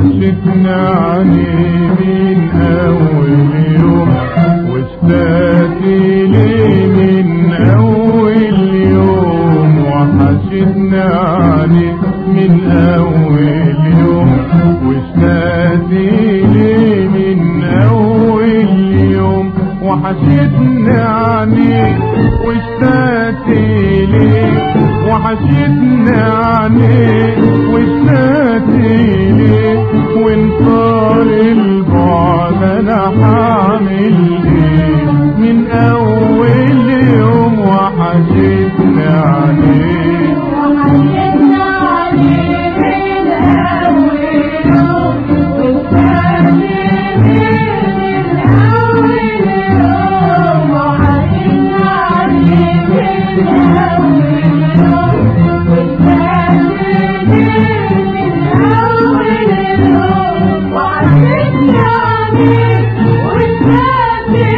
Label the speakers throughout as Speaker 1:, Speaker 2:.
Speaker 1: وحشتني عليه من أول يوم واشتقت ليه من أول يوم وحشتني عليه من أول يوم واشتقت ليه من أول يوم وحشتني عليه واشتقت ليه وحشتني عليه واشتقت ليه وان طال البعد انا حامل ايه من اول يوم وحشتني عليه
Speaker 2: وحشتنا عليه من أول يوم والثاني من أول يوم وحشتنا عليه من أول يوم والثاني من أول يوم وحشتنا عليه والثاني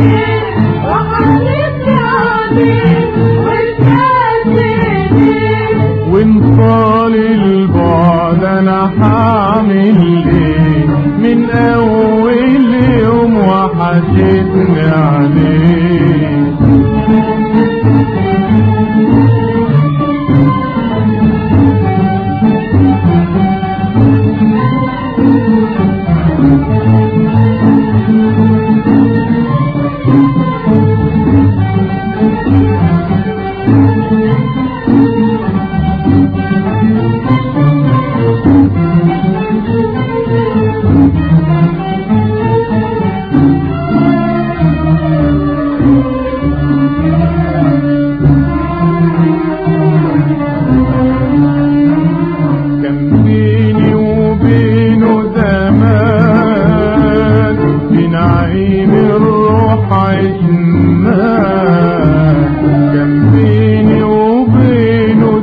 Speaker 2: وحشتنا عليه والثاني
Speaker 1: وان طال البعد انا حامل ايه من اول يوم وحشتني عليه كان بيني وبينه زمان في نعيم الروح عشنا كان بيني وبينه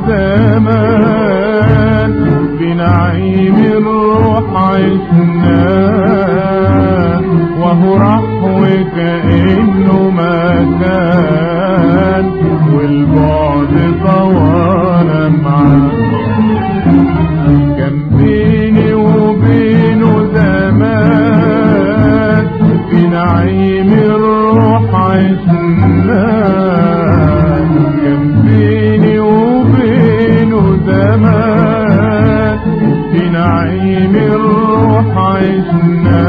Speaker 1: زمان في نعيم الروح عشنا وهو راح وكأنه ما كان والبعد طوال معاه كان بيني وبينه زمان في نعيم الروح عشنا كان بيني وبينه زمان في نعيم الروح عشنا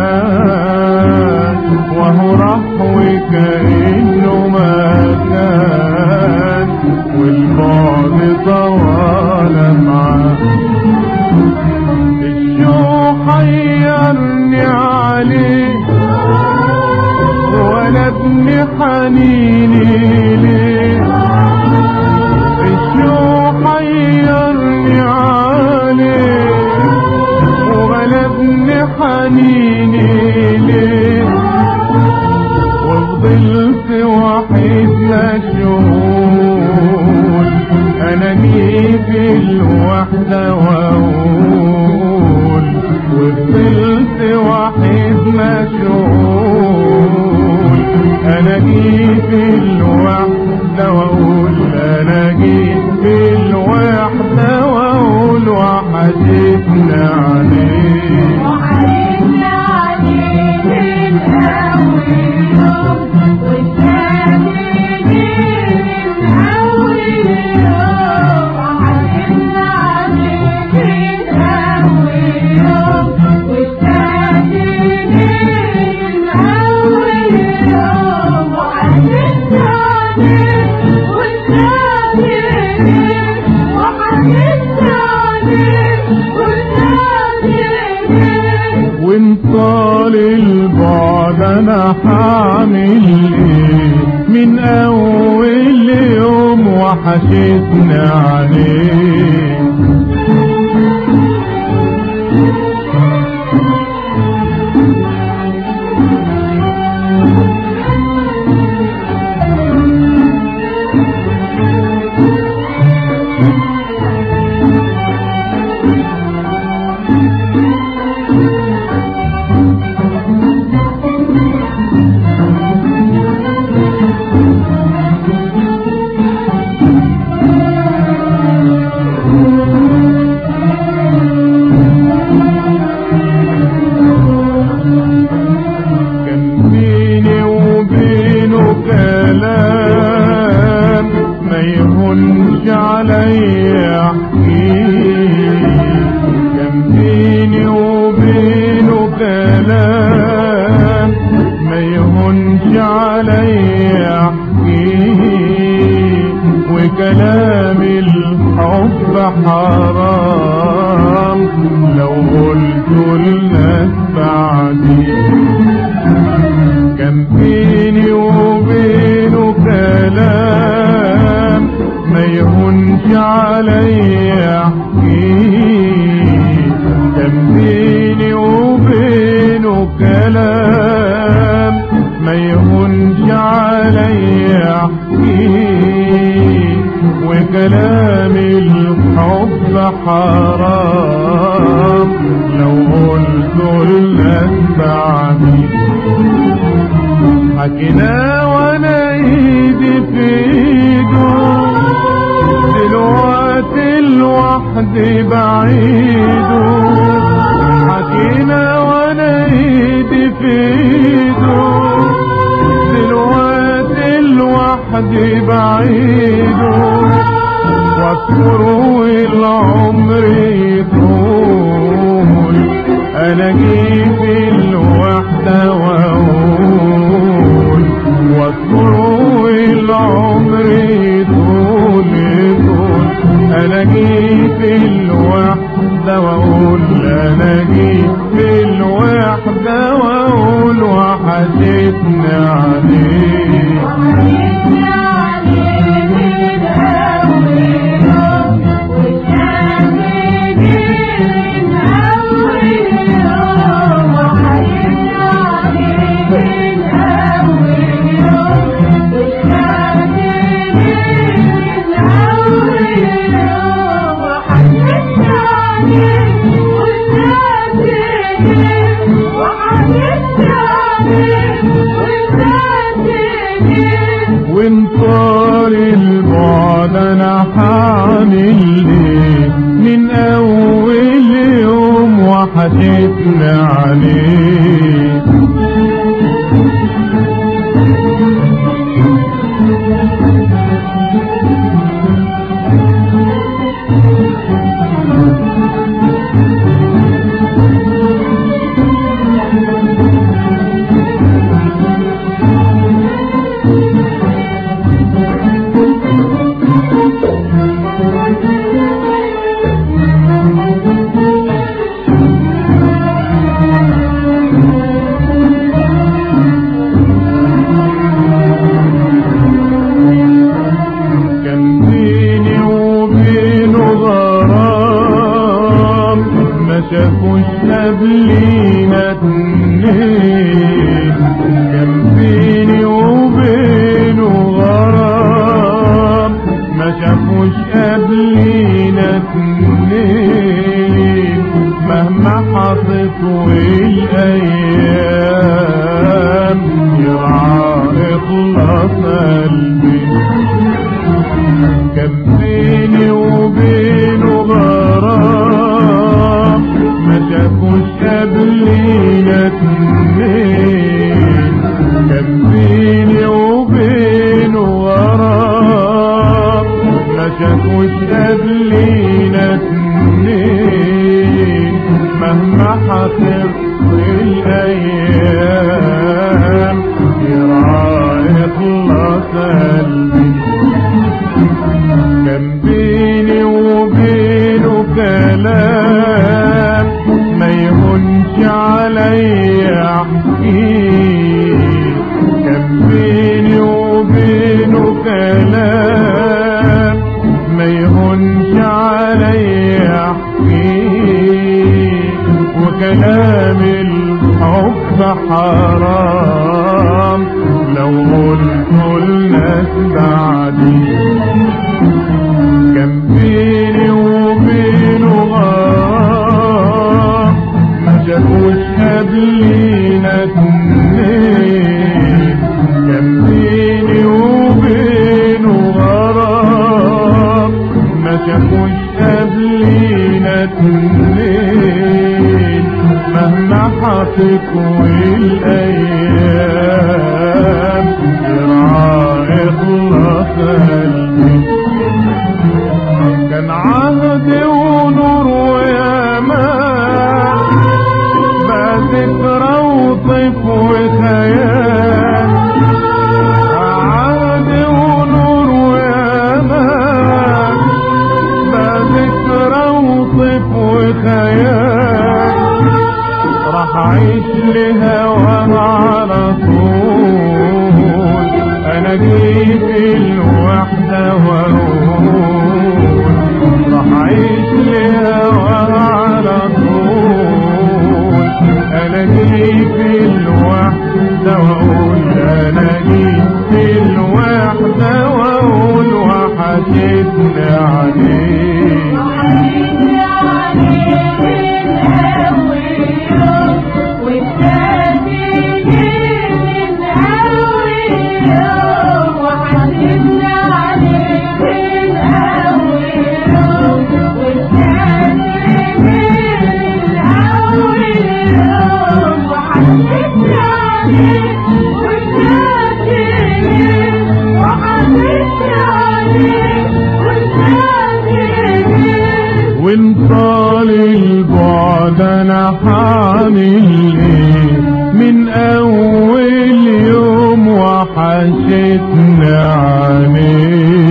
Speaker 1: وهو راح وكأنه ما كان والبعد طوال معاه الشوق حيرني عليه وانا ابن حنيني ليه الشوق حيرني عليه وانا ابن حنيني ليه وفضلت وحيد مشغول انا في الوحدة واقول وفضلت وحيد مشغول انا في الوحدة واقول انا في الوحدة واقول وحشتنا عليه
Speaker 2: وحشتنا عليه من أول يوم والثاني من أول يوم وحشتنا عليه من أول يوم والثاني من أول يوم وحشتنا عليه والثاني وحشتنا عليه والثاني
Speaker 1: وان طال البعد انا حامل ايه من اول يوم وحشتنا عليه
Speaker 2: وحشتنا
Speaker 1: كلام ما يهونش علي احكيه وكلام الحب حرام لو قلت للناس بعدي كان بيني وبينه كلام ما يهونش علي احكيه كان بيني وبينه كلام ما يهونش علي احكيه وكلام الحب حرام لو قلت لك بعدي حكينا وانا ايدي في ايده دلوقتي لوحدي بعيده حكينا وانا ايدي في ايده دلوقتي لوحدي بعيده واذكره العمر يطول انا جيت الوحدة واقول واذكره العمر يطول يطول انا جيت الوحدة واقول انا جيت الوحدة واقول وحشتني عليك وان طال البعد انا حامل ايه من اول يوم وحشتنا عليه كان بيني وبينه غرام ما شافوش قبلينا اتنين كان بيني وبينه غرام ما شافوش قبلينا اتنين مهما حصت والايام يرعى اخلاص قلبي كان بيني وبينه غرام ما شافوش قبلينا اتنين كان بيني وبينه غرام ما شافوش قبلينا اتنين مهما حصل الايام يرعى اخلاص قلبي كان بيني وبينه كلام ما يهونش علي احكيه كان بيني وبينه كلام ما يهونش علي احكيه وكلام الحب حرام لو قلت الناس بعدي كان بيني وبينه غرام ما شافوش قبلينا اتنين كان بيني وبينه غرام ما شافوش قبلينا اتنين مهما حطت والايام يرعى اخلاص قلبي كان عهد ونور ويامان باتت أعيش لهواها على طول أنا جيت الوحدة وأقول راح أعيش لهواها على طول أنا جيت الوحدة وأقول أنا جيت الوحدة وأقول وحشتني عليك
Speaker 2: وحشتني عليك من أول يوم والتاني من أول يوم وحشتني عليك من أول يوم والتاني من أول يوم وحشتني عليك والتاني وحشتني عليك والتاني
Speaker 1: وان طال البعد انا حامل ايه من اول يوم وحشتنا عليه